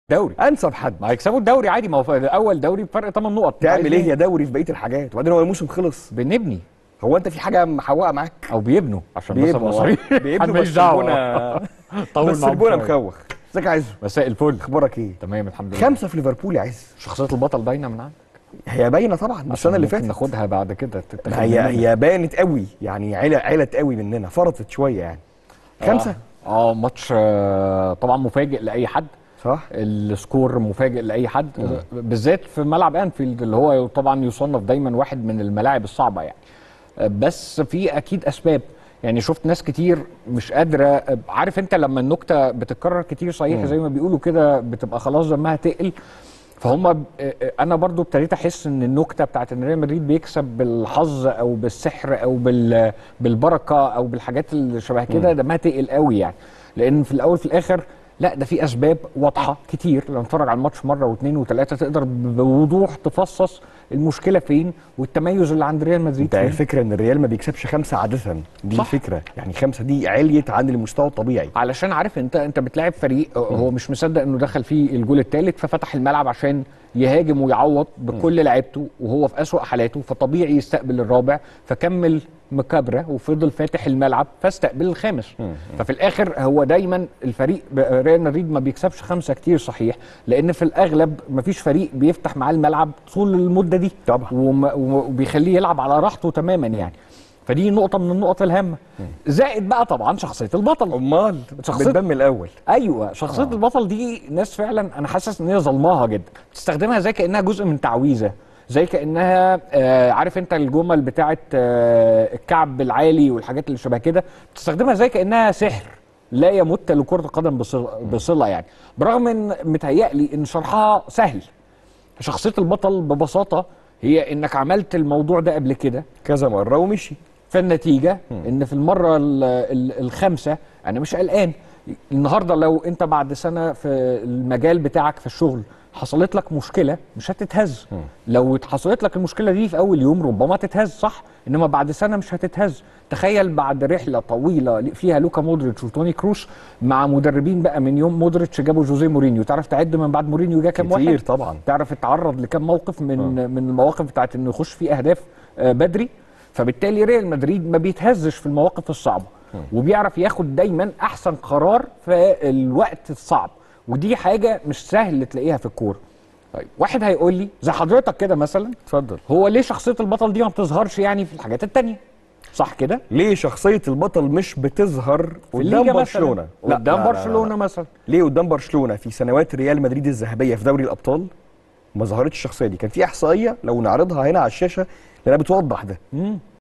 دوري انسب حد ما هيكسبوا الدوري عادي ما هو ف- اول دوري بفرق 8 نقط تعمل عايز ايه يا دوري في بقيه الحاجات وبعدين هو الموسم خلص بنبني هو انت في حاجه محوقه معاك او بيبنوا عشان بس ابقى بيبنوا صريح بيبنوا ماليش بس دعوه البنا طول بس معاهم البنا شوية. مخوخ ازيك يا عزو مساء الفل اخبارك ايه تمام الحمد لله خمسه في ليفربول يا عز شخصيه البطل باينه من عندك هي باينه طبعا من السنه اللي ممكن فاتت ناخدها بعد كده تتاخد هي مننا. هي بانت قوي يعني عيله عيلت قوي مننا فرطت شويه يعني خمسه اه, آه ماتش آه طبعا مفاجئ لاي حد صح السكور مفاجئ لاي حد بالذات في ملعب انفيلد اللي هو طبعا يصنف دايما واحد من الملاعب الصعبه يعني بس في اكيد اسباب يعني شفت ناس كتير مش قادره عارف انت لما النكته بتتكرر كتير صحيح زي ما بيقولوا كده بتبقى خلاص دمها تقل فهم ب- انا برضو ابتديت احس ان النكته بتاعت ان ريال مدريد بيكسب بالحظ او بالسحر او بال بالبركه او بالحاجات اللي شبه كده دمها تقل قوي يعني لان في الاول في الاخر لا ده في اسباب واضحه كتير لما تتفرج على الماتش مره واثنين وثلاثه تقدر بوضوح تفصص المشكله فين والتميز اللي عند ريال مدريد انت فين الفكره ان الريال ما بيكسبش خمسه عاده دي صح. الفكره يعني خمسه دي عليت عن المستوى الطبيعي علشان عارف انت انت بتلاعب فريق هو مش مصدق انه دخل فيه الجول الثالث ففتح الملعب عشان يهاجم ويعوض بكل لعيبته وهو في اسوأ حالاته فطبيعي يستقبل الرابع فكمل مكابره وفضل فاتح الملعب فاستقبل الخامس ففي الاخر هو دايما الفريق ب- ريال مدريد ما بيكسبش خمسه كتير صحيح لان في الاغلب ما فيش فريق بيفتح معاه الملعب طول المده دي طبعا. وما- وبيخليه يلعب على راحته تماما يعني فدي نقطه من النقط الهامه زائد بقى طبعا شخصيه البطل امال شخصية- بالدم الاول ايوه شخصيه آه. البطل دي ناس فعلا انا حاسس ان هي ظلماها جدا بتستخدمها زي كانها جزء من تعويذه زي كانها آه عارف انت الجمل بتاعه آه الكعب العالي والحاجات اللي شبه كده بتستخدمها زي كانها سحر لا يمت لكره القدم بصله, بصلة يعني برغم ان متهيألي ان شرحها سهل شخصيه البطل ببساطه هي انك عملت الموضوع ده قبل كده كذا مره ومشي فالنتيجه ان في المره ال- ال- الخامسه انا مش قلقان النهارده لو انت بعد سنه في المجال بتاعك في الشغل حصلت لك مشكله مش هتتهز لو حصلت لك المشكله دي في اول يوم ربما تتهز صح انما بعد سنه مش هتتهز تخيل بعد رحله طويله فيها لوكا مودريتش وتوني كروس مع مدربين بقى من يوم مودريتش جابوا جوزيه مورينيو تعرف تعد من بعد مورينيو جه كام كتير واحد طبعا تعرف اتعرض لكم موقف من من المواقف بتاعت انه يخش فيه اهداف آه، بدري فبالتالي ريال مدريد ما بيتهزش في المواقف الصعبه وبيعرف ياخد دايما احسن قرار في الوقت الصعب ودي حاجه مش سهل تلاقيها في الكوره طيب واحد هيقول لي زي حضرتك كده مثلا اتفضل هو ليه شخصيه البطل دي ما بتظهرش يعني في الحاجات التانية صح كده ليه شخصيه البطل مش بتظهر في قدام الليجا برشلونه مثلا لا، قدام لا، لا، لا، برشلونه لا. مثلا ليه قدام برشلونه في سنوات ريال مدريد الذهبيه في دوري الابطال ما ظهرتش الشخصيه دي كان في احصائيه لو نعرضها هنا على الشاشه لانها بتوضح ده مم.